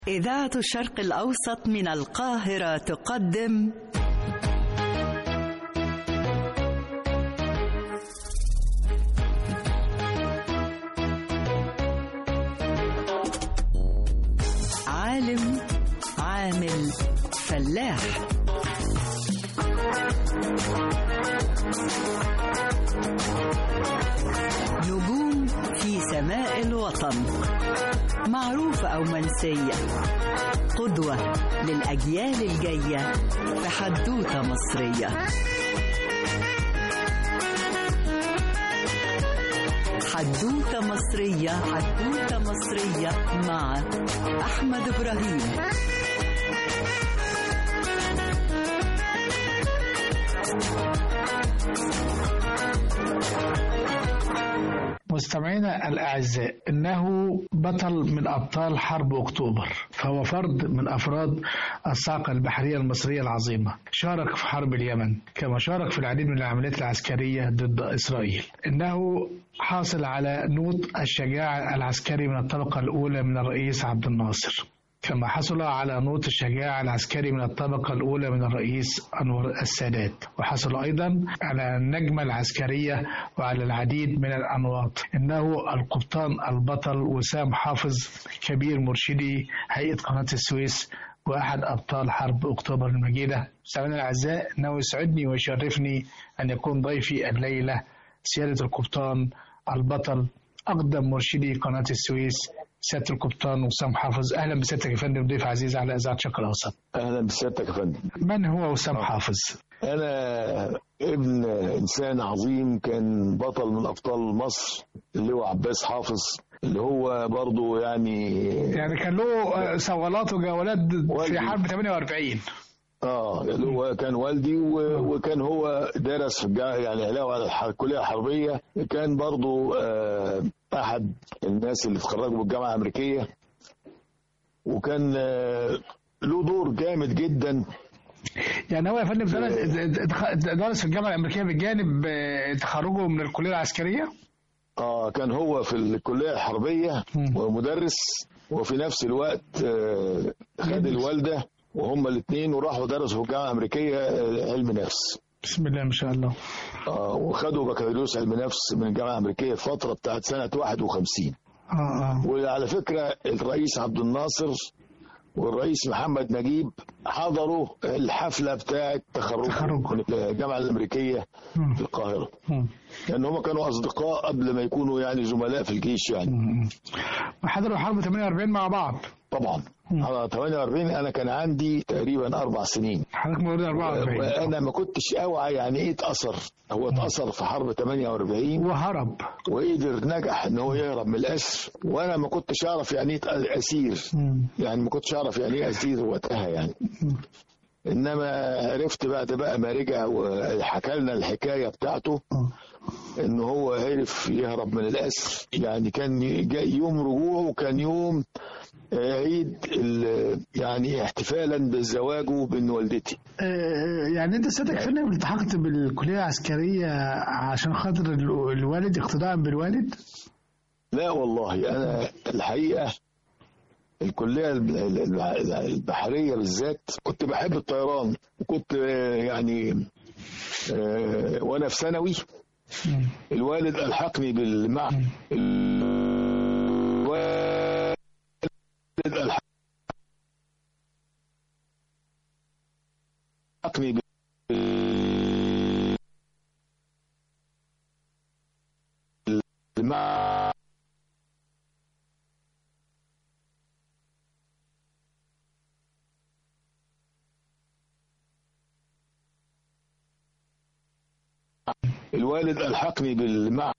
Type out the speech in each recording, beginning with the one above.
إذاعة الشرق الأوسط من القاهرة تقدم عالم عامل فلاح نجوم في سماء الوطن معروفة أو منسية قدوة للأجيال الجاية في حدوتة مصرية حدوتة مصرية حدوتة مصرية مع أحمد إبراهيم مستمعينا الأعزاء إنه بطل من أبطال حرب أكتوبر فهو فرد من أفراد الصاعقة البحرية المصرية العظيمة شارك في حرب اليمن كما شارك في العديد من العمليات العسكرية ضد إسرائيل إنه حاصل على نوط الشجاعة العسكري من الطبقة الأولى من الرئيس عبد الناصر كما حصل على نوط الشجاعة العسكري من الطبقة الأولى من الرئيس أنور السادات وحصل أيضا على النجمة العسكرية وعلى العديد من الأنواط إنه القبطان البطل وسام حافظ كبير مرشدي هيئة قناة السويس وأحد أبطال حرب أكتوبر المجيدة سامعنا الأعزاء إنه يسعدني ويشرفني أن يكون ضيفي الليلة سيادة القبطان البطل أقدم مرشدي قناة السويس سيادة القبطان وسام حافظ أهلا بسيادتك يا فندم ضيف عزيز على إذاعة شرق الأوسط اهلا بسيادتك يا فندم من هو وسام حافظ؟ انا ابن انسان عظيم كان بطل من ابطال مصر اللي هو عباس حافظ اللي هو برضه يعني يعني كان له آه، صولات وجولات في والدي. حرب 48 اه اللي هو كان والدي و- وكان هو درس في الجامعه يعني علاوه على الح- الكليه الحربيه كان برضه آه احد الناس اللي اتخرجوا من الجامعه الامريكيه وكان آه له دور جامد جدا يعني هو يا فندم درس درس في الجامعة الأمريكية بجانب آه، تخرجه من الكلية العسكرية اه كان هو في الكليه الحربيه مم. ومدرس وفي نفس الوقت آه، خد الوالده وهما الاثنين وراحوا درسوا في الجامعه الامريكيه آه، علم نفس بسم الله ما شاء الله آه وخدوا بكالوريوس علم نفس من الجامعه الامريكيه الفتره بتاعت سنه 51 اه اه وعلى فكره الرئيس عبد الناصر والرئيس محمد نجيب حضروا الحفله بتاعت تخرج تخرج. من الجامعه الامريكيه مم. في القاهره مم. لان هم كانوا اصدقاء قبل ما يكونوا يعني زملاء في الجيش يعني مم. وحضروا حرب 48 مع بعض طبعا مم. على 48 انا كان عندي تقريبا اربع سنين حضرتك مولود 44 وانا ما كنتش اوعى يعني ايه اتاثر هو اتاثر في حرب 48 وهرب وقدر نجح ان هو يهرب من الاسر وانا ما كنتش اعرف يعني ايه اسير مم. يعني ما كنتش اعرف يعني ايه اسير وقتها يعني انما عرفت بعد بقى ما رجع وحكى لنا الحكايه بتاعته آه. ان هو عرف يهرب من الاسر يعني كان جاي يوم رجوعه كان يوم آه، عيد ال- يعني احتفالا بزواجه بين والدتي آه، يعني انت سيادتك فندم التحقت بالكليه العسكريه عشان خاطر ال- الوالد اقتداء بالوالد لا والله انا الحقيقه الكليه الب- ال- البحريه بالذات كنت بحب الطيران وكنت آه، يعني آه، وانا في ثانوي مم. الوالد الحقني بالمعهد الوالد الحقني بالمعهد الوالد الحقني بالمعهد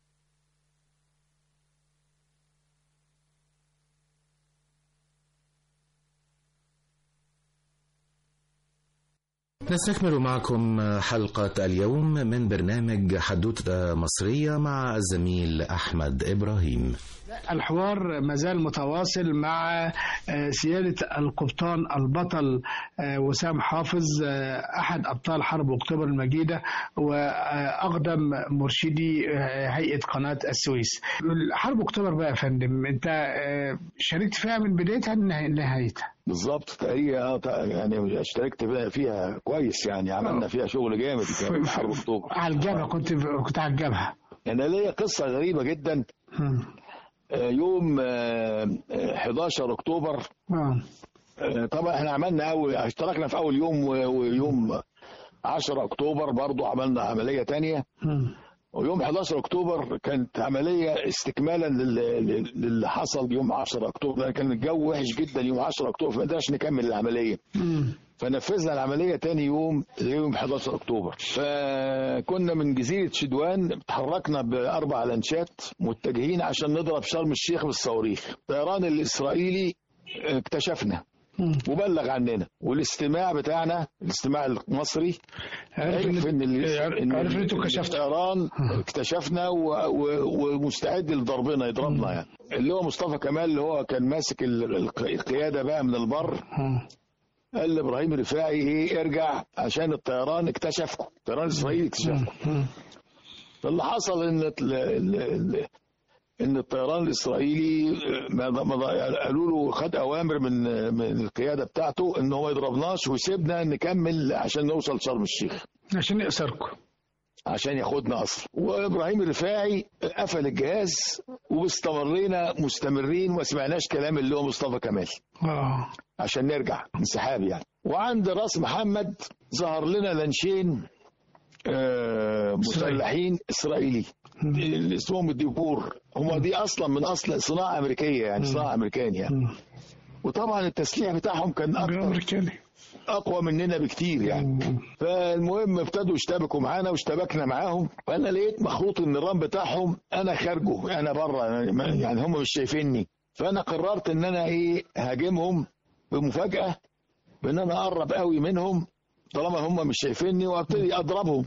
نستكمل معكم حلقة اليوم من برنامج حدوتة مصرية مع الزميل أحمد إبراهيم الحوار ما زال متواصل مع آه، سيادة القبطان البطل آه، وسام حافظ آه، أحد أبطال حرب أكتوبر المجيدة وأقدم مرشدي آه، هيئة قناة السويس حرب أكتوبر بقى يا فندم أنت آه، شاركت فيها من بدايتها لنهايتها بالظبط تقريبا يعني اشتركت فيها- فيها كويس يعني عملنا فيها شغل جامد في حرب اكتوبر على الجبهة كنت كنت على الجبهة انا ليا قصه غريبه جدا مم. آه، يوم آه، آه، 11 اكتوبر آه. آه، طبعا احنا عملنا اول اشتركنا في اول يوم و- ويوم 10 اكتوبر برضو عملنا عمليه تانية مم. ويوم 11 اكتوبر كانت عمليه استكمالا لل- لل- للي حصل يوم 10 اكتوبر لأن كان الجو وحش جدا يوم 10 اكتوبر فما قدرناش نكمل العمليه مم. فنفذنا العمليه تاني يوم يوم 11 اكتوبر فكنا من جزيره شدوان تحركنا باربع لانشات متجهين عشان نضرب شرم الشيخ بالصواريخ الطيران الاسرائيلي اكتشفنا مم. وبلغ عننا والاستماع بتاعنا الاستماع المصري عرف عرف ان ال- ان عرف ان انتوا كشفتوا الطيران اكتشفنا و- و- ومستعد لضربنا يضربنا يعني اللي هو مصطفى كمال اللي هو كان ماسك ال- الق- القياده بقى من البر مم. قال لابراهيم رفاعي ايه ارجع عشان الطيران اكتشفكم الطيران الاسرائيلي اكتشفكم مم. فاللي حصل ان ال- ال- ال- ان الطيران الاسرائيلي ما ما قالوا له خد اوامر من من القياده بتاعته ان هو ما يضربناش ويسيبنا نكمل عشان نوصل شرم الشيخ عشان يأسركم عشان ياخدنا اصلا وابراهيم الرفاعي قفل الجهاز واستمرينا مستمرين وما سمعناش كلام اللي هو مصطفى كمال اه عشان نرجع انسحاب يعني وعند راس محمد ظهر لنا لانشين آه، مسلحين اسرائيلي اللي اسمهم الديبور هم دي اصلا من اصل صناعه امريكيه يعني صناعه امريكاني يعني مم. وطبعا التسليح بتاعهم كان اكتر امريكاني اقوى مننا بكتير يعني فالمهم ابتدوا يشتبكوا معانا واشتبكنا معاهم فانا لقيت مخروط النظام بتاعهم انا خارجه انا بره يعني هم مش شايفيني فانا قررت ان انا ايه هاجمهم بمفاجاه بان انا اقرب قوي منهم طالما هم مش شايفيني وابتدي اضربهم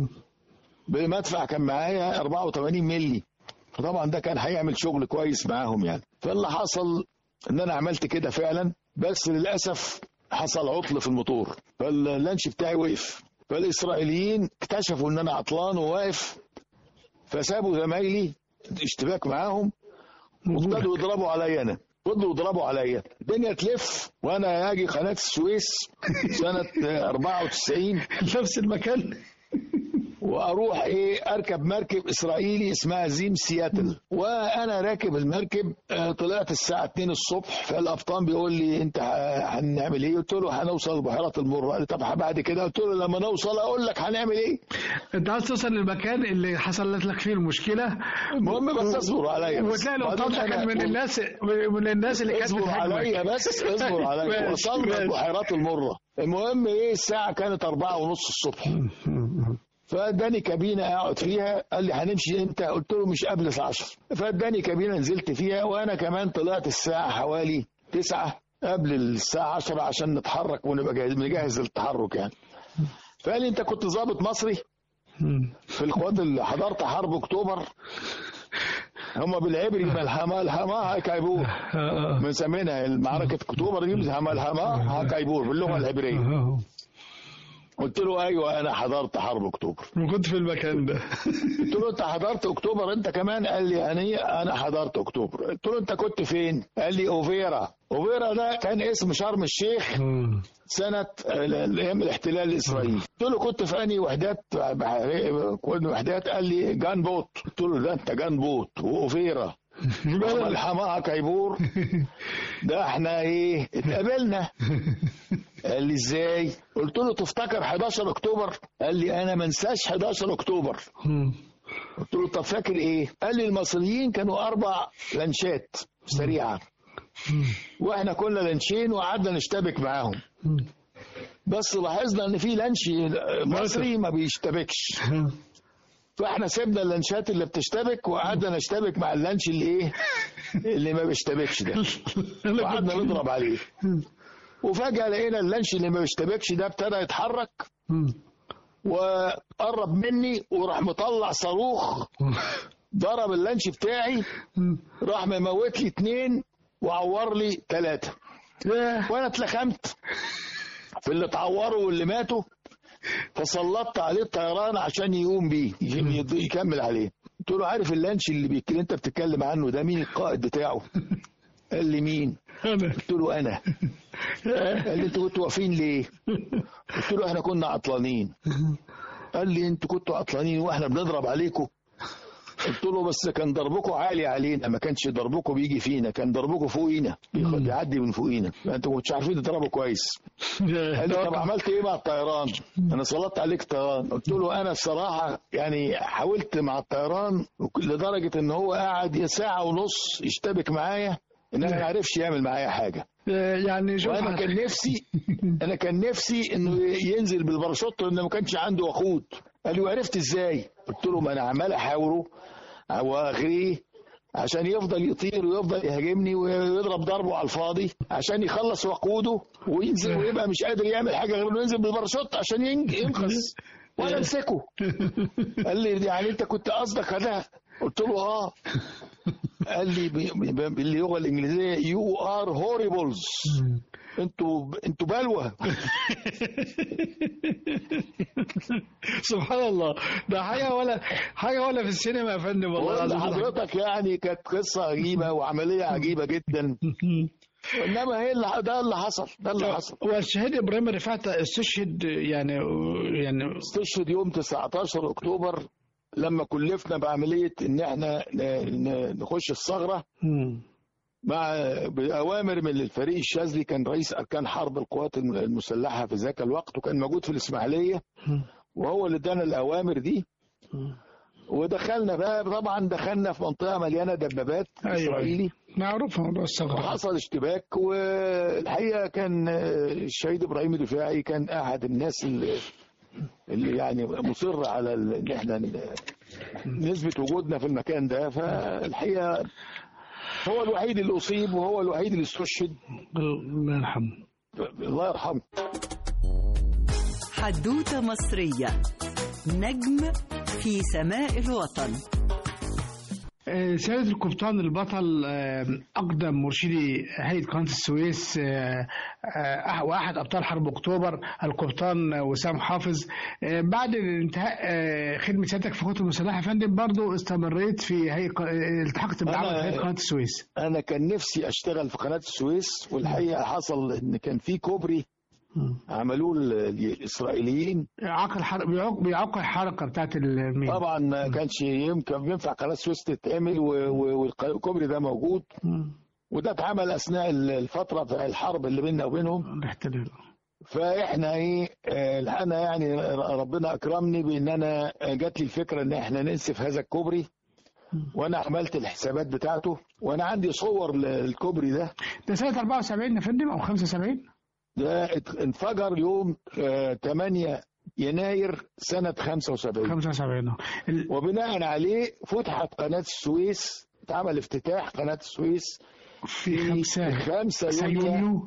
بمدفع كان معايا 84 ملي فطبعا ده كان هيعمل شغل كويس معاهم يعني فاللي حصل ان انا عملت كده فعلا بس للاسف حصل عطل في الموتور فاللانش بتاعي وقف فالاسرائيليين اكتشفوا ان انا عطلان وواقف فسابوا زمايلي اشتباك معاهم وابتدوا يضربوا عليا انا فضلوا يضربوا عليا الدنيا تلف وانا اجي قناه السويس سنه 94 نفس المكان واروح ايه اركب مركب اسرائيلي اسمها زيم سياتل وانا راكب المركب آه، طلعت الساعه 2 الصبح فالقبطان بيقول لي انت ه- هنعمل ايه قلت له هنوصل بحيره المر قال لي طب بعد كده قلت له لما نوصل اقول لك هنعمل ايه انت عايز توصل للمكان اللي حصلت لك فيه المشكله المهم بس اصبروا عليا بس. وتلاقي لو بعدين طلع كان أنا- من الناس من الناس اللي كانت اصبر عليا بتهاجمك بس اصبر عليا ماشي، وصلنا ماشي. البحيرات المره المهم ايه الساعه كانت أربعة ونص الصبح فاداني كابينه اقعد فيها قال لي هنمشي امتى قلت له مش قبل الساعه 10 فاداني كابينه نزلت فيها وانا كمان طلعت الساعه حوالي 9 قبل الساعه 10 عشان نتحرك ونبقى جاهز نجهز للتحرك يعني فقال لي انت كنت ضابط مصري في القوات اللي حضرت حرب اكتوبر هم بالعبري ملحمة الحما هاكايبور مسمينها معركة اكتوبر دي ملحمة هاكايبور باللغة العبرية قلت له ايوه انا حضرت حرب اكتوبر كنت في المكان ده قلت له انت حضرت اكتوبر انت كمان قال لي انا انا حضرت اكتوبر قلت له انت كنت فين قال لي اوفيرا اوفيرا ده كان اسم شرم الشيخ سنة ال- ايام الاحتلال الاسرائيلي قلت له كنت في انهي وحدات بحرية- كل وحدات قال لي جان بوت قلت له ده انت جان بوت واوفيرا الحماها كيبور ده احنا ايه اتقابلنا قال لي ازاي قلت له تفتكر 11 اكتوبر قال لي انا ما انساش 11 اكتوبر قلت له طب فاكر ايه قال لي المصريين كانوا اربع لانشات سريعه واحنا كنا لانشين وقعدنا نشتبك معاهم بس لاحظنا ان في لانش مصري ما بيشتبكش فاحنا سيبنا اللانشات اللي بتشتبك وقعدنا نشتبك مع اللانش اللي ايه اللي ما بيشتبكش ده وقعدنا نضرب عليه وفجأة لقينا اللانش اللي ما بيشتبكش ده ابتدى يتحرك وقرب مني وراح مطلع صاروخ ضرب اللانش بتاعي مم. راح مموت لي اتنين وعور لي ثلاثة ياه. وانا اتلخمت في اللي اتعوروا واللي ماتوا فسلطت عليه الطيران عشان يقوم بيه يجي- يكمل عليه قلت له عارف اللانش اللي, بيك... اللي انت بتتكلم عنه ده مين القائد بتاعه قال لي مين أنا. قلت له انا قال لي انتوا كنتوا واقفين ليه قلت له احنا كنا عطلانين قال لي انتوا كنتوا عطلانين واحنا بنضرب عليكم قلت له بس كان ضربكم عالي علينا ما كانش ضربكم بيجي فينا كان ضربكم فوقينا بيخ- بيعدي من فوقينا انتوا ما كنتش عارفين تضربوا كويس قال لي طب عملت ايه مع الطيران؟ انا سلطت عليك الطيران قلت له انا الصراحه يعني حاولت مع الطيران لدرجه ان هو قعد ساعه ونص يشتبك معايا ان انا ما عرفش يعمل معايا حاجه يعني شوف وانا كان نفسي انا كان نفسي انه ينزل بالباراشوت لان ما كانش عنده وقود قال لي وعرفت ازاي؟ قلت له ما انا عمال احاوره واغريه عشان يفضل يطير ويفضل يهاجمني ويضرب ضربه على الفاضي عشان يخلص وقوده وينزل ويبقى مش قادر يعمل حاجه غير انه ينزل بالباراشوت عشان ينج- ينقذ وانا امسكه قال لي يعني انت كنت قصدك ده قلت له اه قال لي ب- ب- باللغه الانجليزيه يو ار هوريبلز انتوا انتوا بلوى سبحان الله ده حاجه ولا حاجه ولا في السينما يا فندم والله والله العظيم حضرتك يعني كانت قصه عجيبه وعمليه عجيبه جدا انما هي اللي ده اللي حصل ده اللي حصل والشهيد ابراهيم رفعت استشهد يعني يعني استشهد يوم 19 اكتوبر لما كلفنا بعمليه ان احنا ن- ن- نخش الثغره مع بأوامر من الفريق الشاذلي كان رئيس أركان حرب القوات الم- المسلحة في ذاك الوقت وكان موجود في الإسماعيلية وهو اللي ادانا الأوامر دي ودخلنا بقى طبعا دخلنا في منطقة مليانة دبابات أيوة. إسرائيلي معروف موضوع الثغره وحصل اشتباك والحقيقة كان الشهيد إبراهيم الرفاعي كان أحد الناس اللي اللي يعني مصر على ال- ان احنا ن- نثبت وجودنا في المكان ده فالحقيقه هو الوحيد اللي اصيب وهو الوحيد اللي استشهد الله يرحمه الله يرحمه حدوتة مصرية نجم في سماء الوطن آه، سيادة القبطان البطل آه، أقدم مرشدي هيئة قناة السويس آه، آه، وأحد أبطال حرب أكتوبر القبطان وسام حافظ آه، بعد انتهاء آه، خدمة سيادتك في القوات المسلحة يا فندم برضه استمريت في هيئة آه، التحقت بالعمل أنا- في هيئة قناة السويس انا كان نفسي اشتغل في قناه السويس والحقيقه حصل ان كان في كوبري عملوه ال- الاسرائيليين عقل حرق بيعوق بيعوق الحركة بتاعت المين طبعا ما كانش يمكن ينفع قناه السويس تتعمل و- و- والكوبري ده موجود مم. وده اتعمل اثناء الفتره بتاع الحرب اللي بيننا وبينهم الاحتلال فاحنا ايه آه، انا يعني ربنا اكرمني بان انا جات لي الفكره ان احنا ننسف هذا الكوبري وانا عملت الحسابات بتاعته وانا عندي صور للكوبري ده ده سنة 74 يا فندم أو 75 ده ات- انفجر يوم آه، 8 يناير سنه 75 75 آه. ال- وبناء عليه فتحت قناه السويس اتعمل افتتاح قناه السويس في في خمسة 5 يونيو يونيو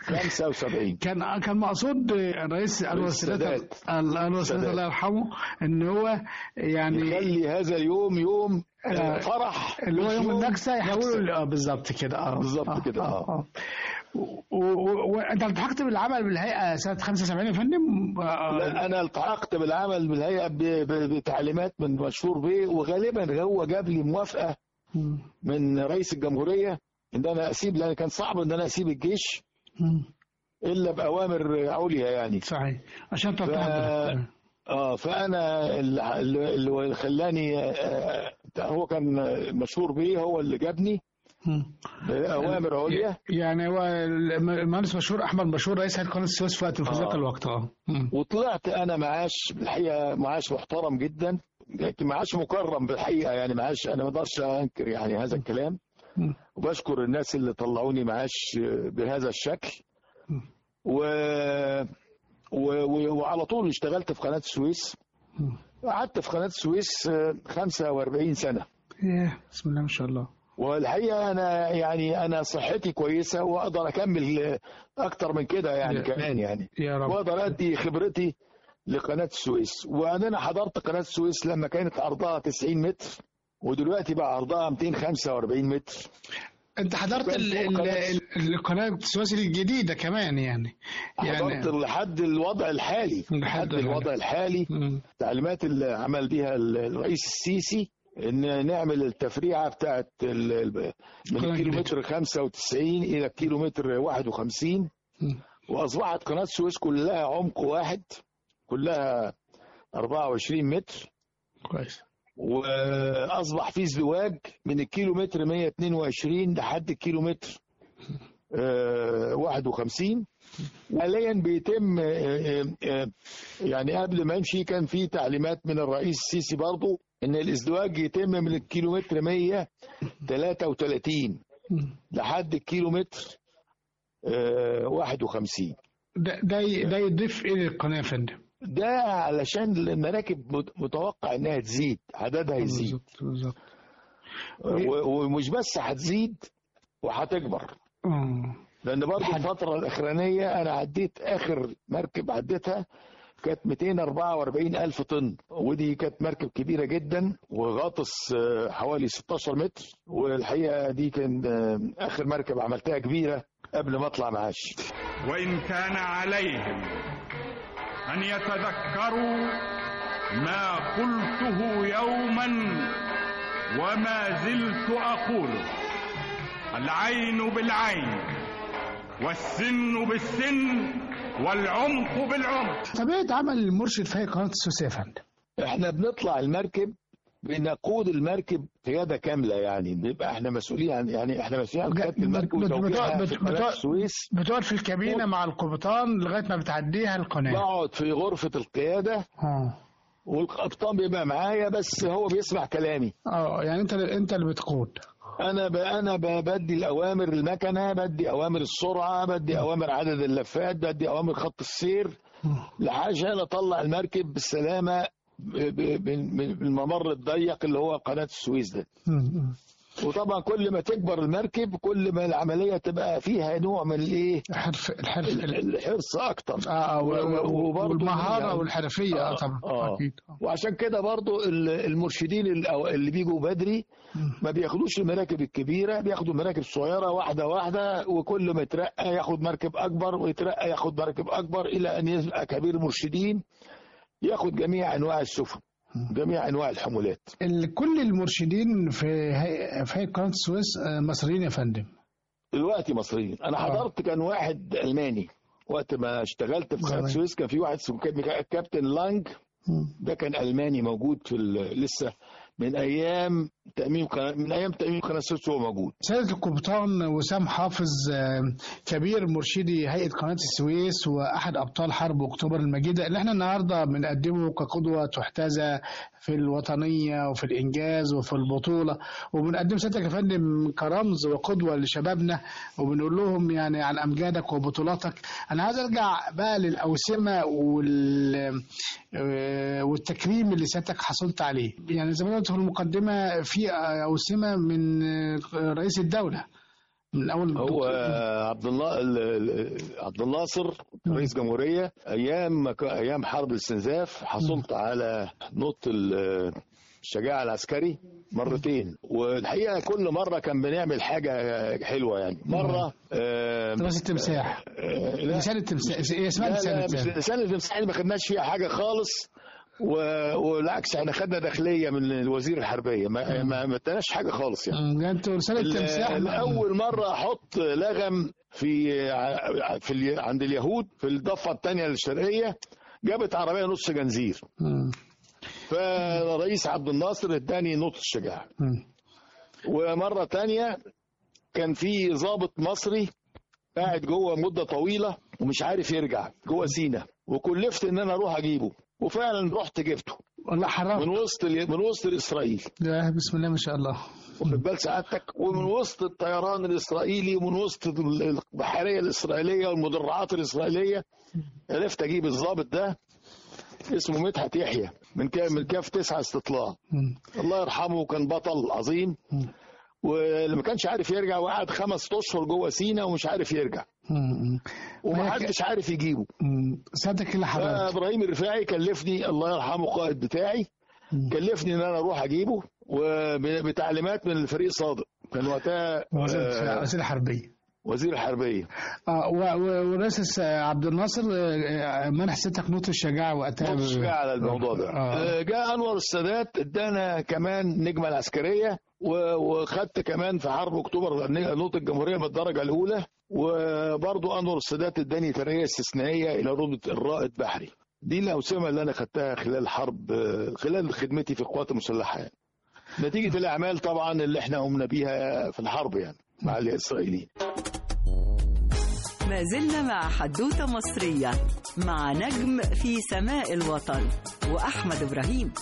75 كان كان مقصود الرئيس انور السادات السادات. انور السادات السادات. الله يرحمه ان هو يعني يخلي هذا اليوم يوم آه، آه، فرح اللي هو مش يوم النكسه يحولوا نكسة. ل- اه بالظبط كده اه بالظبط آه، كده، آه. و- و- وانت التحقت بالعمل بالهيئه سنه 75 يا فندم آه، لا انا التحقت بالعمل بالهيئه ب- ب- بتعليمات من مشهور بيه وغالبا هو جاب لي موافقه مم. من رئيس الجمهوريه ان انا اسيب لان كان صعب ان انا اسيب الجيش مم. الا باوامر عليا يعني صحيح عشان ف... تلتحق اه فانا اللي اللي خلاني آه، هو كان مشهور بيه هو اللي جابني مم. باوامر عليا يعني هو المهندس مشهور احمد مشهور رئيس هيئه قناه السويس في وقت في ذاك آه. الوقت اه مم. وطلعت انا معاش بالحقيقه معاش محترم جدا لكن معاش مكرم بالحقيقه يعني معاش انا ما اقدرش انكر يعني هذا الكلام مم. وبشكر الناس اللي طلعوني معاش بهذا الشكل و... و... و... وعلى طول اشتغلت في قناه السويس مم. قعدت في قناه السويس آه، 45 سنه ياه، بسم الله ما شاء الله والحقيقه انا يعني انا صحتي كويسه واقدر اكمل آه، اكتر من كده يعني يا- كمان يعني يا رب واقدر ادي خبرتي لقناه السويس وانا حضرت قناه السويس لما كانت عرضها 90 متر ودلوقتي بقى عرضها 245 متر انت حضرت كان ال- فوق ال- قناة- ال- القناه السويسي الجديده كمان يعني حضرت لحد الوضع الحالي لحد لحد الحالي. الوضع الحالي مم. التعليمات اللي عمل بيها ال- الرئيس السيسي ان نعمل التفريعه بتاعت ال- ال- من قناة الكيلومتر 95 الى الكيلومتر 51 مم. واصبحت قناه السويس كلها عمق واحد كلها 24 متر كويس واصبح في ازدواج من الكيلومتر 122 لحد الكيلومتر آه، 51 حاليا بيتم آه، آه، آه، يعني قبل ما امشي كان في تعليمات من الرئيس السيسي برضو ان الازدواج يتم من الكيلومتر 133 مم. لحد الكيلومتر آه، 51 ده ده ي- ده يضيف ايه للقناه يا فندم؟ ده علشان المراكب مت- متوقع انها تزيد عددها يزيد بالظبط بالظبط و- ومش بس هتزيد وهتكبر آه. لان برضه الفتره الاخرانيه انا عديت اخر مركب عديتها كانت 244 الف طن ودي كانت مركب كبيره جدا وغاطس آه، حوالي 16 متر والحقيقه دي كان آه، اخر مركب عملتها كبيره قبل ما اطلع معاش وإن كان عليهم أن يتذكروا ما قلته يوما وما زلت أقوله العين بالعين والسن بالسن والعمق بالعمق طبيعه عمل المرشد في هيئه قناه السويس يا فندم احنا بنطلع المركب بنقود المركب قياده كامله يعني بيبقى احنا مسؤولين عن يعني احنا مسؤولين عن قياده المركب بت- بت- وتوجيهها بت- في بت- قناه بت- السويس بتقعد في الكابينه مع القبطان لغايه ما بتعديها القناه بقعد في غرفه القياده اه والقبطان بيبقى معايا بس هو بيسمع كلامي اه يعني انت انت اللي بتقود انا ب... انا ب... بدي الاوامر المكنه بدي اوامر السرعه بدي اوامر عدد اللفات بدي اوامر خط السير لحاجه اطلع المركب بالسلامه ب... ب... بال- بالممر الضيق اللي هو قناه السويس ده مم. وطبعا كل ما تكبر المركب كل ما العمليه تبقى فيها نوع من الايه الحرف الحرف الحرص اكتر اه اه و- و- وبرضه والمهاره يعني- والحرفيه اه طبعا آه. اكيد وعشان كده برضو ال- المرشدين ال- أو اللي بيجوا بدري ما بياخدوش المراكب الكبيرة بياخدوا مراكب صغيرة واحدة واحدة وكل ما يترقى ياخد مركب أكبر ويترقى ياخد مركب أكبر إلى أن يبقى كبير مرشدين ياخد جميع أنواع السفن جميع أنواع الحمولات ال- كل المرشدين في هيئه في هيئه قناه السويس آه، مصريين يا فندم دلوقتي مصريين أنا آه. حضرت كان واحد ألماني وقت ما اشتغلت في قناة زمان. السويس كان في واحد اسمه كاب- كابتن لانج ده كان الماني موجود في ال- لسه من ايام تاميم قناه من ايام تاميم قناه السويس هو موجود سيدة القبطان وسام حافظ آه، كبير مرشدي هيئة قناة السويس وأحد أبطال حرب أكتوبر المجيدة اللي احنا النهاردة بنقدمه كقدوة تحتذى في الوطنية وفي الإنجاز وفي البطولة وبنقدم سيادتك يا فندم كرمز وقدوة لشبابنا وبنقول لهم يعني عن أمجادك وبطولاتك أنا عايز أرجع بقى للأوسمة وال آه، والتكريم اللي سيادتك حصلت عليه يعني زي ما قلت في المقدمة في أوسمة من آه، رئيس الدولة من أول هو عبد الله ال- ال- عبد الناصر رئيس جمهوريه ايام ما كا- ايام حرب الاستنزاف حصلت على نط ال- الشجاعه العسكري مرتين والحقيقه كل مره كان بنعمل حاجه حلوه يعني مره آه، راس التمساح آه، لا لسان التمساح هي اسمها لا لسان لا مش التمساح لسان التمساح دي ما خدناش فيها حاجه خالص و... والعكس احنا خدنا داخليه من الوزير الحربيه ما ما ما اداناش حاجه خالص يعني أمم، انتوا لسان التمساح ال- اول مره احط لغم في ع- في ال- عند اليهود في الضفه الثانيه الشرقيه جابت عربيه نص جنزير أمم، فرئيس عبد الناصر اداني نص الشجاعه أمم، ومره تانية كان في ضابط مصري قاعد جوه مده طويله ومش عارف يرجع جوه سينا وكلفت ان انا اروح اجيبه وفعلا رحت جبته والله حرام من وسط ال- من وسط اسرائيل لا، بسم الله ما شاء الله واخد بال سعادتك ومن وسط الطيران الاسرائيلي ومن وسط ال- البحريه الاسرائيليه والمدرعات الاسرائيليه عرفت اجيب الضابط ده اسمه مدحت يحيى من كام من كاف تسعة استطلاع أمم، الله يرحمه كان بطل عظيم واللي ما كانش عارف يرجع وقعد خمس اشهر جوه سينا ومش عارف يرجع أمم، ومحدش عارف يجيبه أمم، سيادتك اللي حضرتك فابراهيم الرفاعي كلفني الله يرحمه القائد بتاعي كلفني ان انا اروح اجيبه وبتعليمات من الفريق صادق كان وقتها وزير آه، وزير الحربيه وزير الحربيه اه و- و- ورئيس عبد الناصر آه، منح ستك نوت الشجاعه وقتها نص ساعة على الموضوع ده آه. آه، جاء انور السادات ادانا كمان نجمه العسكريه و- وخدت كمان في حرب اكتوبر نقطه الجمهوريه من الدرجه الاولى وبرضو انور السادات اداني ترقيه استثنائيه الى رتبه الرائد بحري دي الاوسمه اللي انا خدتها خلال الحرب آه، خلال خدمتي في القوات المسلحه يعني. نتيجه الاعمال طبعا اللي احنا قمنا بيها في الحرب يعني مع الاسرائيليين ما زلنا مع حدوتة مصرية مع نجم في سماء الوطن وأحمد إبراهيم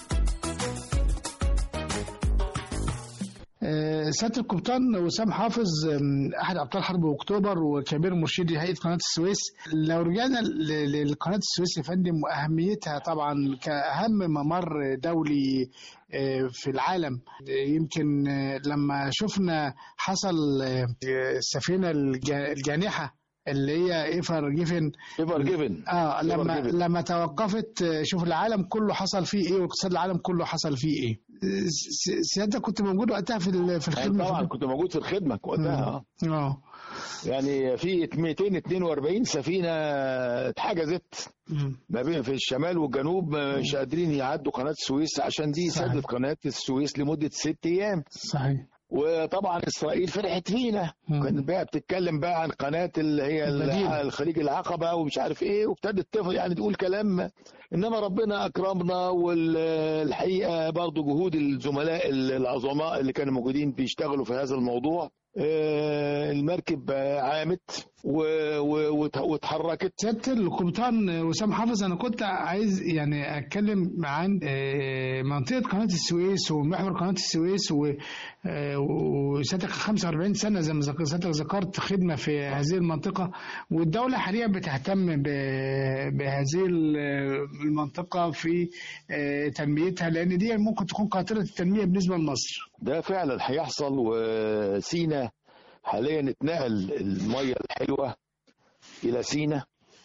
آه، سيادة القبطان وسام حافظ آم، أحد أبطال حرب أكتوبر وكبير مرشدي هيئة قناة السويس لو رجعنا ل- لقناة السويس يا فندم وأهميتها طبعا كأهم ممر دولي آه، في العالم آه، يمكن آه، لما شفنا حصل آه، السفينة الج- الجانحة اللي هي إيفر جيفن ايفر جيفن اه لما جيفن. لما توقفت آه، شوف العالم كله حصل فيه ايه واقتصاد العالم كله حصل فيه ايه س- سيادتك كنت موجود وقتها في ال- في الخدمه طبعا في- كنت موجود في الخدمه وقتها آه. اه يعني في 242 سفينه اتحجزت مم. ما بين في الشمال والجنوب مش قادرين يعدوا قناه السويس عشان دي صحيح. سدت قناه السويس لمده ست ايام صحيح وطبعا اسرائيل فرحت فينا مم. كانت بقى بتتكلم بقى عن قناه اللي هي البديلة. الخليج العقبه ومش عارف ايه وابتدت تف- يعني تقول كلام انما ربنا اكرمنا والحقيقه برضو جهود الزملاء العظماء اللي كانوا موجودين بيشتغلوا في هذا الموضوع آه، المركب آه، عامت و- و- وت- واتحركت سيادة القبطان وسام حافظ أنا كنت عايز يعني أتكلم عن آه، منطقة قناة السويس ومحور قناة السويس و- آه، وسيادتك 45 سنة زي ما ذك- سيادتك ذكرت خدمة في هذه المنطقة والدولة حاليا بتهتم ب- بهذه ال- المنطقة في آه، تنميتها لأن دي ممكن تكون قاطرة التنمية بالنسبة لمصر. ده فعلا هيحصل وسينا حاليا اتنقل الميه الحلوه الى سينا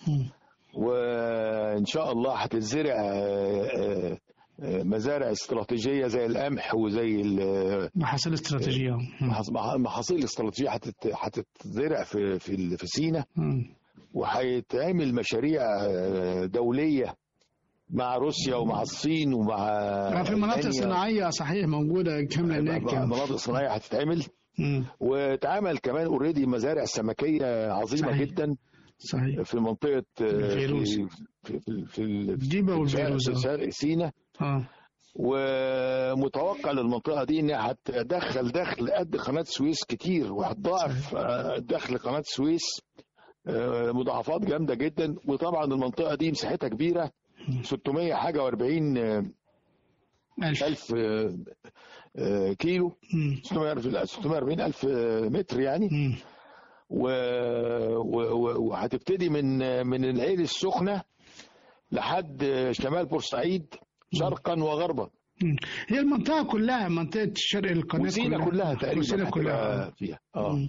وان شاء الله هتتزرع آه، آه، آه، مزارع استراتيجيه زي القمح وزي ال- محاصيل استراتيجية. محاص- محاصيل استراتيجيه هتت- هتتزرع في في ال- في سينا مم. وهيتعمل مشاريع آه، دوليه مع روسيا ومع الصين ومع آه، في مناطق ألمانيا. صناعية صحيح موجودة كاملة هناك. مناطق صناعيه هتتعمل مم. واتعمل اوريدي مزارع سمكيه عظيمه صحيح. جدا صحيح. في منطقه آه، الفيروز. في في في, في, الجيبة في شرق- والفيروز. في شرق سينا اه ومتوقع للمنطقه دي انها هتدخل دخل قد قناه السويس كتير وهتضاعف آه، دخل قناه السويس آه، مضاعفات جامده جدا وطبعا المنطقه دي مساحتها كبيره 600 حاجه و40 ألف. الف آه، آه، كيلو مم. 640 640 الف آه، متر يعني مم. و- و- و- وهتبتدي من من العين السخنه لحد شمال بورسعيد شرقا وغربا مم. هي المنطقة كلها منطقة شرق القناة وسينا كلها تقريبا وسينا كلها هتبقى فيها اه مم.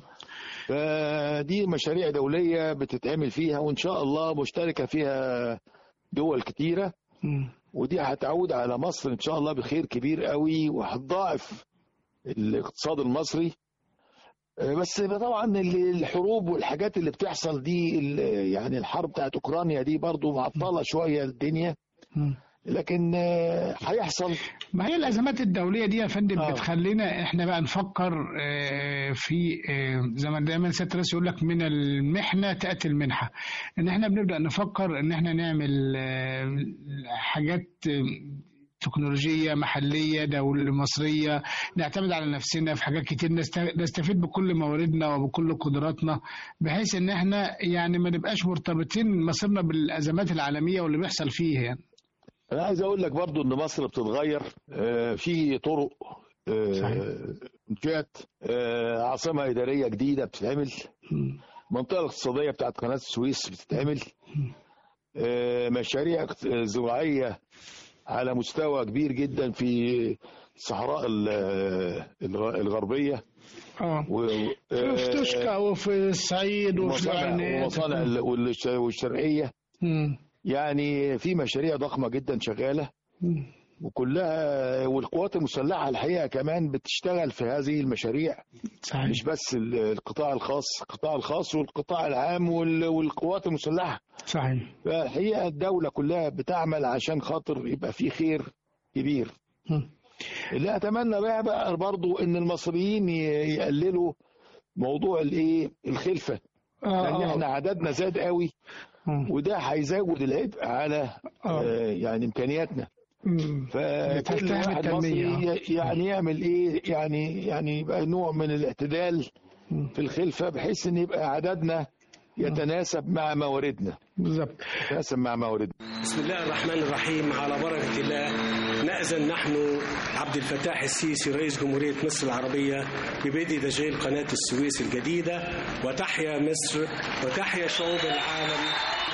فدي مشاريع دوليه بتتعمل فيها وان شاء الله مشتركه فيها دول كتيره مم. ودي هتعود على مصر ان شاء الله بخير كبير قوي وهتضاعف الاقتصاد المصري آه، بس طبعا ال- الحروب والحاجات اللي بتحصل دي ال- يعني الحرب بتاعت اوكرانيا دي برضو معطله شويه الدنيا مم. لكن آه، هيحصل ما هي الازمات الدوليه دي يا فندم آه. بتخلينا احنا بقى نفكر آه، في آه، زي ما دايما سياده الرئيس يقول لك من المحنه تاتي المنحه ان احنا بنبدا نفكر ان احنا نعمل آه، حاجات آه، تكنولوجية محلية دولة مصرية نعتمد على نفسنا في حاجات كتير نست- نستفيد بكل مواردنا وبكل قدراتنا بحيث ان احنا يعني ما نبقاش مرتبطين مصيرنا بالازمات العالمية واللي بيحصل فيها يعني. انا عايز اقول لك برضو ان مصر بتتغير آه، في طرق صحيح. آه، انشات آه، عاصمه اداريه جديده بتتعمل مم. المنطقه الاقتصاديه بتاعت قناه السويس بتتعمل آه، مشاريع اقت- زراعيه على مستوى كبير جدا في الصحراء ال- الغ- الغربيه اه و- في توشكا وفي الصعيد وفي ومصانع العناد ومصانع ال- والش- والشرقيه مم. يعني في مشاريع ضخمه جدا شغاله مم. وكلها والقوات المسلحه الحقيقه كمان بتشتغل في هذه المشاريع صحيح مش بس ال- القطاع الخاص القطاع الخاص والقطاع العام وال- والقوات المسلحه صحيح فالحقيقه الدوله كلها بتعمل عشان خاطر يبقى في خير كبير مم. اللي اتمنى بقى بقى برضو ان المصريين ي- يقللوا موضوع الايه الخلفه لان احنا عددنا زاد قوي مم. وده هيزود العبء على آه. آه، يعني امكانياتنا مم. فكل بتلتهم واحد التنمية. مصري ي- يعني يعمل ايه يعني يعني يبقى نوع من الاعتدال مم. في الخلفه بحيث ان يبقى عددنا يتناسب مع مواردنا بالظبط يتناسب مع مواردنا بسم الله الرحمن الرحيم على بركة الله نأذن نحن عبد الفتاح السيسي رئيس جمهورية مصر العربية ببدء تشغيل قناة السويس الجديدة وتحيا مصر وتحيا شعوب العالم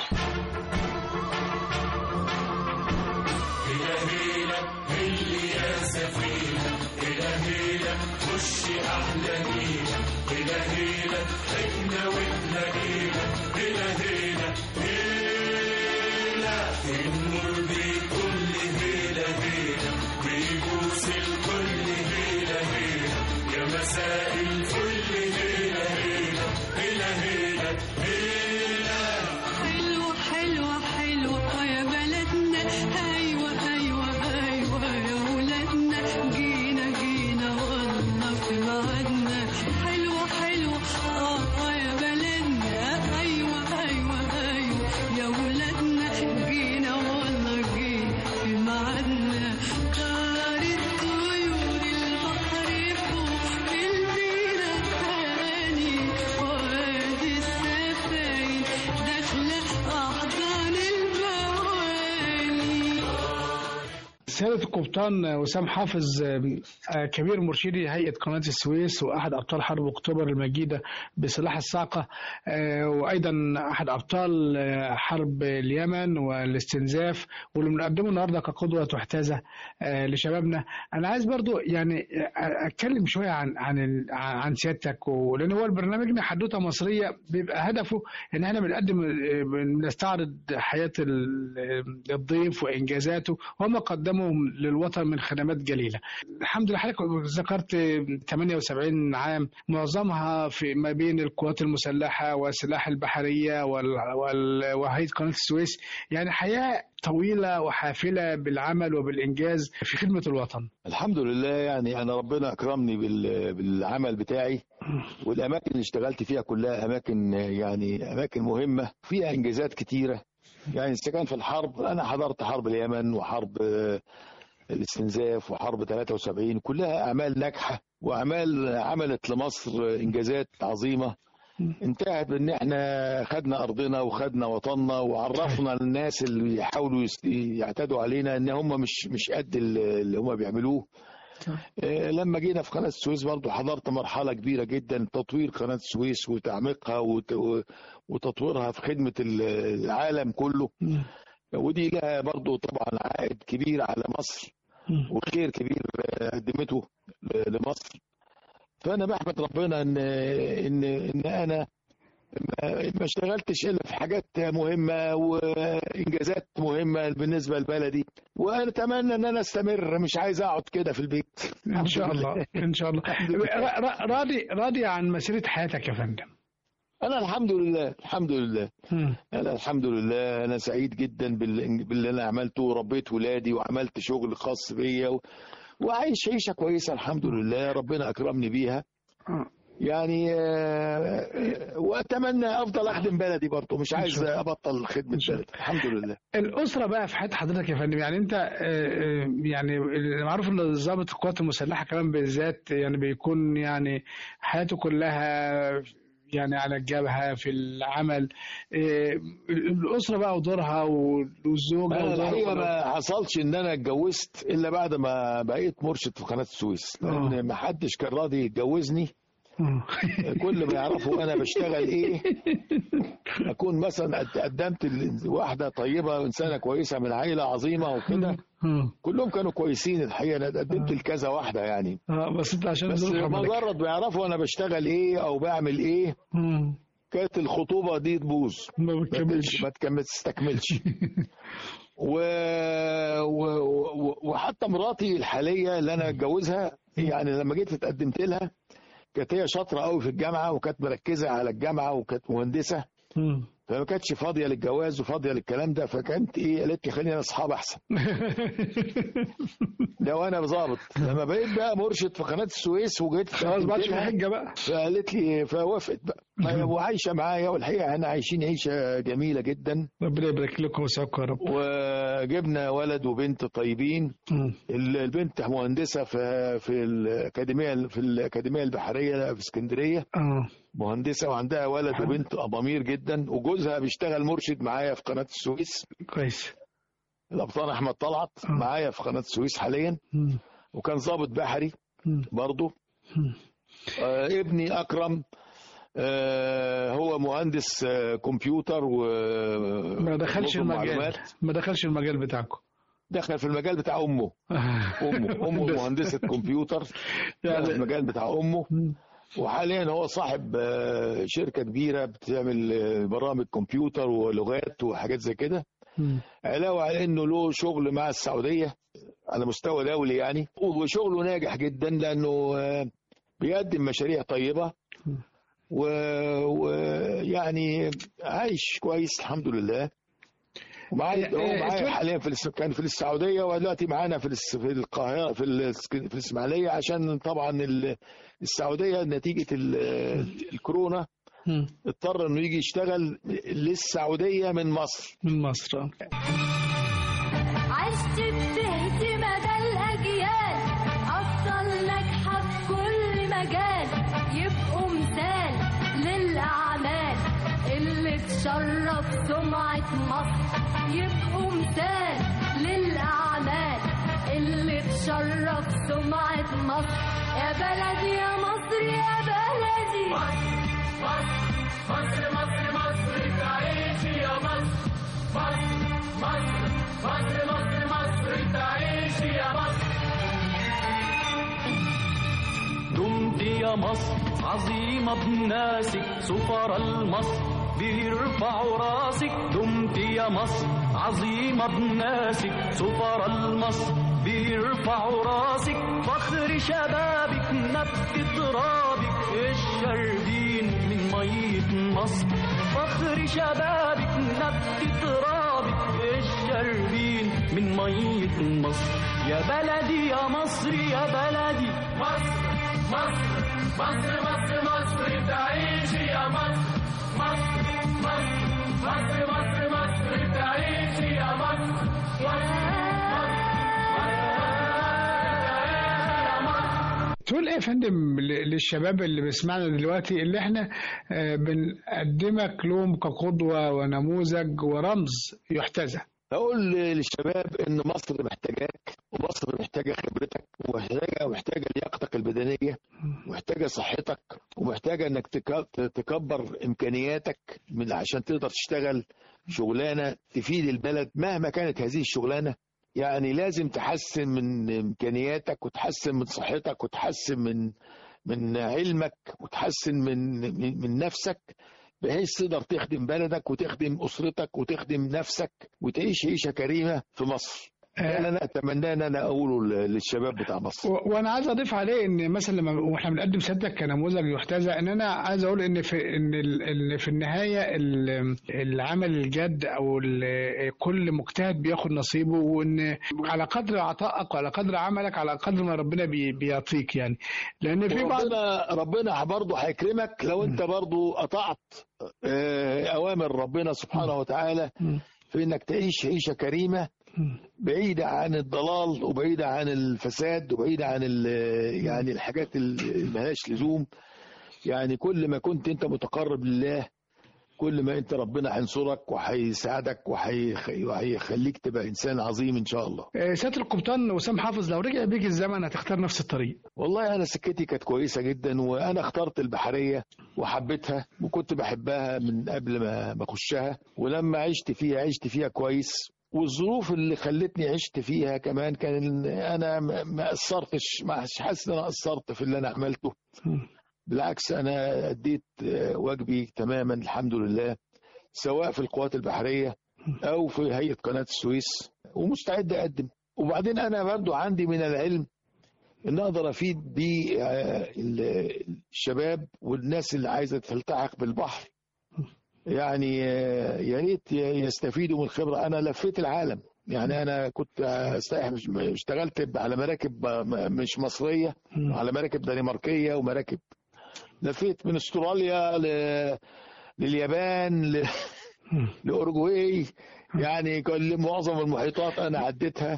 حلوة حلوة حلوة يا بلدنا أيوة أيوة أيوة يا ولادنا جينا جينا والله في ميعادنا حلوة حلوة آه يا بلدنا أيوة أيوة أيوة يا ولادنا جينا والله جينا في ميعادنا طارت طيور البحر فوق المينا الثاني وادي السفاين داخلة أحضان الموالي سيادة القبطان وسام حافظ آه، كبير مرشدي هيئة قناة السويس وأحد أبطال حرب أكتوبر المجيدة بسلاح الصاعقة آه، وأيضا أحد أبطال آه، حرب اليمن والاستنزاف واللي بنقدمه النهاردة كقدوة تحتذى آه، لشبابنا أنا عايز برضو يعني آه، أتكلم شوية عن عن ال- عن سيادتك ولأن هو البرنامج حدوتة مصرية بيبقى هدفه إن احنا بنقدم آه، بنستعرض حياة ال- الضيف وإنجازاته وما قدمه للوطن من خدمات جليلة الحمد لله حضرتك ذكرت 78 عام معظمها في ما بين القوات المسلحة والسلاح البحرية وال- وال- وهيئة قناة السويس يعني حياة طويلة وحافلة بالعمل وبالإنجاز في خدمة الوطن الحمد لله يعني انا ربنا اكرمني بال- بالعمل بتاعي والاماكن اللي اشتغلت فيها كلها اماكن يعني اماكن مهمه فيها انجازات كتيره يعني اذا كان في الحرب انا حضرت حرب اليمن وحرب آه، الاستنزاف وحرب 73 كلها اعمال ناجحه واعمال عملت لمصر انجازات عظيمه انتهت بان احنا خدنا ارضنا وخدنا وطننا وعرفنا الناس اللي يحاولوا يس- يعتدوا علينا ان هم مش مش قد اللي هم بيعملوه آه، لما جينا في قناه السويس برضو حضرت مرحله كبيره جدا تطوير قناه السويس وتعميقها وت- و- وتطويرها في خدمه ال- العالم كله ودي لها برضو طبعا عائد كبير على مصر وخير كبير آه، قدمته ل- لمصر فانا بحمد ربنا ان ان ان انا ما ما اشتغلتش الا في حاجات مهمه وانجازات مهمه بالنسبه لبلدي وانا اتمنى ان انا استمر مش عايز اقعد كده في البيت إن شاء الله إن شاء الله ر- ر- راضي راضي عن مسيرة حياتك يا فندم انا الحمد لله الحمد لله مم. انا الحمد لله انا سعيد جدا بال- باللي انا عملته وربيت ولادي وعملت شغل خاص بيا و... وعايش عيشه كويسه الحمد لله ربنا اكرمني بيها آه. يعني آه، واتمنى افضل اخدم بلدي برضه مش عايز ابطل خدمه بلدي الحمد لله الأسرة بقى في حياة حضرتك يا فندم يعني أنت آه، آه، يعني معروف إن ضابط القوات المسلحة كمان بالذات يعني بيكون يعني حياته كلها يعني على الجبهة في العمل آه، الأسرة بقى ودورها والزوجة انا الحقيقه ودورها ما حصلش ان انا اتجوزت الا بعد ما بقيت مرشد في قناه السويس لان ما حدش كان راضي يتجوزني آه. كل ما يعرفوا انا بشتغل ايه اكون مثلا قد- قدمت ل- واحده طيبه انسانه كويسه من عائله عظيمه وكده آه. كلهم كانوا كويسين الحقيقه انا قدمت لكذا واحده يعني آه، بس أنت عشان بس ظروف عملك. مجرد ما يعرفوا انا بشتغل ايه او بعمل ايه مم. كانت الخطوبه دي تبوظ ما ما بتكملش ما تكمل- تستكملش و... و... و... وحتى مراتي الحاليه اللي انا اتجوزها يعني لما جيت اتقدمت لها كانت هي شاطره قوي في الجامعه وكانت مركزه على الجامعه وكانت مهندسه مم. فما كانتش فاضيه للجواز وفاضيه للكلام ده فكانت ايه قالت لي خلينا اصحاب احسن لو انا ظابط لما بقيت بقى مرشد في قناه السويس وجيت خلاص بقى قدمت لها، حجه بقى فقالت لي فوافقت بقى وعايشه معايا والحقيقه احنا عايشين عيشه جميله جدا ربنا يبارك لكم ويسعدكم يا رب وجبنا ولد وبنت طيبين مم. ال- البنت مهندسه في في الاكاديميه في الاكاديميه البحريه في اسكندريه اه مهندسه وعندها ولد وبنت ضمير جدا وجوزها بيشتغل مرشد معايا في قناه السويس كويس الابطال احمد طلعت آه. معايا في قناه السويس حاليا مم. وكان ضابط بحري مم. برضه مم. آه ابني اكرم آه هو مهندس آه كمبيوتر و ما دخلش نظم المجال معلومات. ما دخلش المجال بتاعكم دخل في المجال بتاع امه امه امه بس. مهندسه كمبيوتر يعني- يعني المجال بتاع امه مم. وحاليا هو صاحب آه، شركه كبيره بتعمل آه، برامج كمبيوتر ولغات وحاجات زي كده مم. علاوه على انه له شغل مع السعوديه على مستوى دولي يعني وشغله ناجح جدا لانه آه، بيقدم مشاريع طيبه ويعني عايش كويس الحمد لله ومعايا إيه، هو إيه، معايا تقول- حاليا في الاس- كان في السعوديه ودلوقتي معانا في الاس- في القاهره في الاس- في الاسماعيليه عشان طبعا ال- السعوديه نتيجه ال- الكورونا مم. اضطر انه يجي يشتغل للسعوديه من مصر من مصر آه. عشت بتهدي مدى الأجيال أفضل ناجحة في كل مجال يبقوا مثال للأعمال اللي تشرف سمعة مصر يبقوا مثال للأعمال اللي تشرف سمعة مصر يا بلدي يا مصر يا بلدي مصر مصر مصر مصر تعيش يا مصر مصر مصر مصر مصر مصر تعيش يا مصر دمت يا مصر عظيمة بناسك سفر المصر بيرفعوا راسك دمت يا مصر عظيمة بناسك سفر المصر بيرفعوا راسك فخر شبابك نبت ترابك الشربين من مية مصر فخر شبابك نبت ترابك الشربين من مية مصر يا بلدي يا مصر يا بلدي مصر مصر مصر مصر مصر تعيش يا مصر مصر مصر مصر مصر مصر تعيش يا مصر تقول ايه يا فندم ل- للشباب اللي بيسمعنا دلوقتي اللي احنا آه، بنقدمك لهم كقدوة ونموذج ورمز يحتذى اقول للشباب ان مصر محتاجاك ومصر محتاجه خبرتك ومحتاجه محتاجه لياقتك البدنيه ومحتاجه صحتك ومحتاجه انك تك- تكبر امكانياتك من عشان تقدر تشتغل شغلانه تفيد البلد مهما كانت هذه الشغلانه يعني لازم تحسن من امكانياتك وتحسن من صحتك وتحسن من من علمك وتحسن من من, من نفسك بحيث تقدر تخدم بلدك وتخدم اسرتك وتخدم نفسك وتعيش عيشه كريمه في مصر. ده اللي انا اتمناه ان انا اقوله ل- للشباب بتاع مصر. و- وانا عايز اضيف عليه ان مثلا لما واحنا بنقدم سيادتك كنموذج يحتذى ان انا عايز اقول ان في ان ال- ان في النهايه ال- العمل الجد او ال- كل مجتهد بياخد نصيبه وان على قدر عطائك وعلى قدر عملك على قدر ما ربنا بي- بيعطيك يعني لان في بعض ربنا ربنا برضه هيكرمك لو انت برضه قطعت آه، اوامر ربنا سبحانه وتعالى في انك تعيش عيشه كريمه بعيده عن الضلال وبعيده عن الفساد وبعيده عن ال- يعني الحاجات اللي ملهاش لزوم يعني كل ما كنت انت متقرب لله كل ما انت ربنا هينصرك وهيساعدك وهيخ- وهيخليك تبقى انسان عظيم ان شاء الله آه، سياده القبطان وسام حافظ لو رجع بيك الزمن هتختار نفس الطريق والله انا سكتي كانت كويسه جدا وانا اخترت البحريه وحبيتها وكنت بحبها من قبل ما ما اخشها ولما عشت فيها عشت فيها كويس والظروف اللي خلتني عشت فيها كمان كان إن انا ما ما قصرتش مش حاسس ان انا قصرت في اللي انا عملته بالعكس انا اديت آه، واجبي تماما الحمد لله سواء في القوات البحريه او في هيئه قناه السويس ومستعد اقدم وبعدين انا برضو عندي من العلم ان اقدر افيد بيه آه، ال- الشباب والناس اللي عايزه تلتحق بالبحر يعني آه، يا ريت يستفيدوا من الخبره انا لفيت العالم يعني انا كنت آه، سائح مش- اشتغلت على مراكب آه، م- مش مصريه على مراكب دنماركيه ومراكب لفيت من استراليا ل... لليابان ل... لاوروجواي يعني كل معظم المحيطات انا عديتها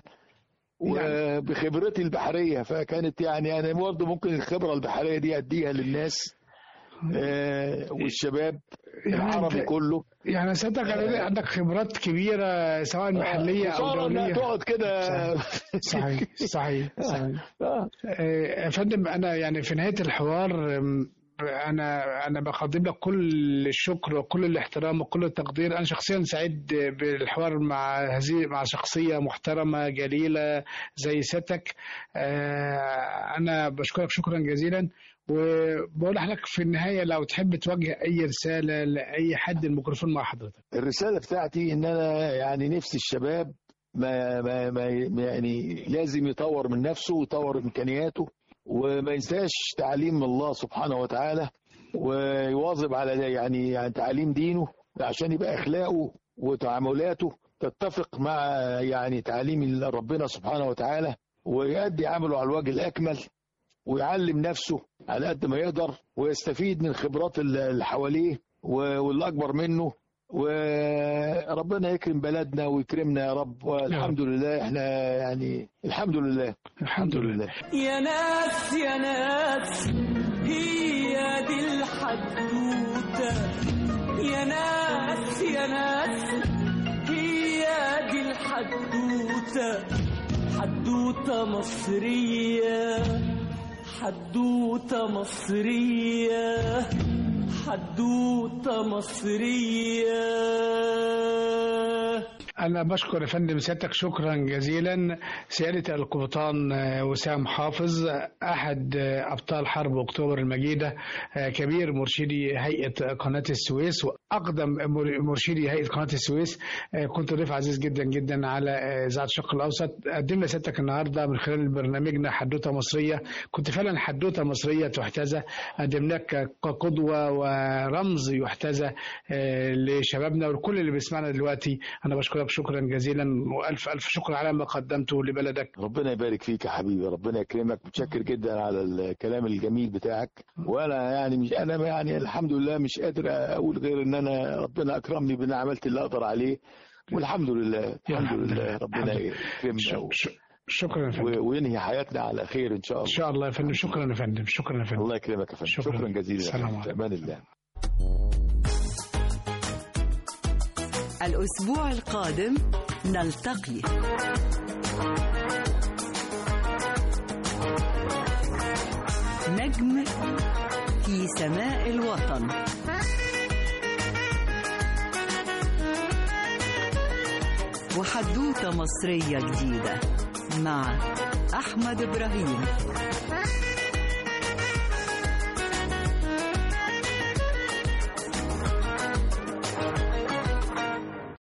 وبخبرتي البحريه فكانت يعني انا برضه ممكن الخبره البحريه دي اديها للناس آه، والشباب يعني العربي أنت- كله يعني سيادتك على- عندك خبرات كبيرة سواء محلية أو خسارة إنها دولية تقعد كده صحيح صحيح صحيح آه. آه، يا فندم انا يعني في نهايه الحوار آم، انا انا بقدم لك كل الشكر وكل الاحترام وكل التقدير انا شخصيا سعيد بالحوار مع هذه مع شخصيه محترمه جليله زي سيادتك آه، انا بشكرك شكرا جزيلا وبقول لحضرتك في النهايه لو تحب توجه اي رساله لاي حد الميكروفون مع حضرتك الرسالة بتاعتي إن أنا يعني نفسي الشباب ما, ما, ما ما- يعني لازم يطور من نفسه ويطور إمكانياته وما ينساش تعليم الله سبحانه وتعالى ويواظب على ده يعني يعني تعليم دينه عشان يبقى أخلاقه وتعاملاته تتفق مع يعني تعليم ربنا سبحانه وتعالى ويؤدي عمله على الوجه الأكمل ويعلم نفسه على قد ما يقدر ويستفيد من خبرات اللي حواليه و- واللي أكبر منه وربنا يكرم بلدنا ويكرمنا يا رب والحمد لله احنا يعني الحمد لله الحمد لله يا ناس يا ناس هي دي الحدوتة يا ناس يا ناس هي دي الحدوتة حدوتة مصرية حدوتة مصرية حدوتة مصرية أنا بشكر يا فندم سيادتك شكرا جزيلا سيادة القبطان آه، وسام حافظ أحد آه، أبطال حرب أكتوبر المجيدة آه، كبير مرشدي هيئة قناة السويس وأقدم مر- مرشدي هيئة قناة السويس آه، كنت ضيف عزيز جدا جدا على آه، إذاعة الشرق الأوسط قدمنا سيادتك النهاردة من خلال برنامجنا حدوتة مصرية كنت فعلا حدوتة مصرية تحتذى قدمناك كقدوة ورمز يحتذى آه، لشبابنا والكل اللي بيسمعنا دلوقتي أنا بشكرك شكرا جزيلا وألف ألف شكر على ما قدمته لبلدك ربنا يبارك فيك يا حبيبي ربنا يكرمك متشكر جدا على الكلام الجميل بتاعك وانا يعني مش انا يعني الحمد لله مش قادر اقول غير ان انا ربنا اكرمني بان عملت اللي اقدر عليه والحمد لله الحمد لله ربنا يكرمنا و- شكرا يا فندم و- وينهي حياتنا على خير ان شاء إن الله شاء الله يا فندم شكرا يا فندم شكرا يا فندم الله يكرمك يا فندم شكراً. شكرا جزيلا يا السلام فندم. في امان الله الأسبوع القادم نلتقي نجم في سماء الوطن وحدوتة مصرية جديدة مع أحمد إبراهيم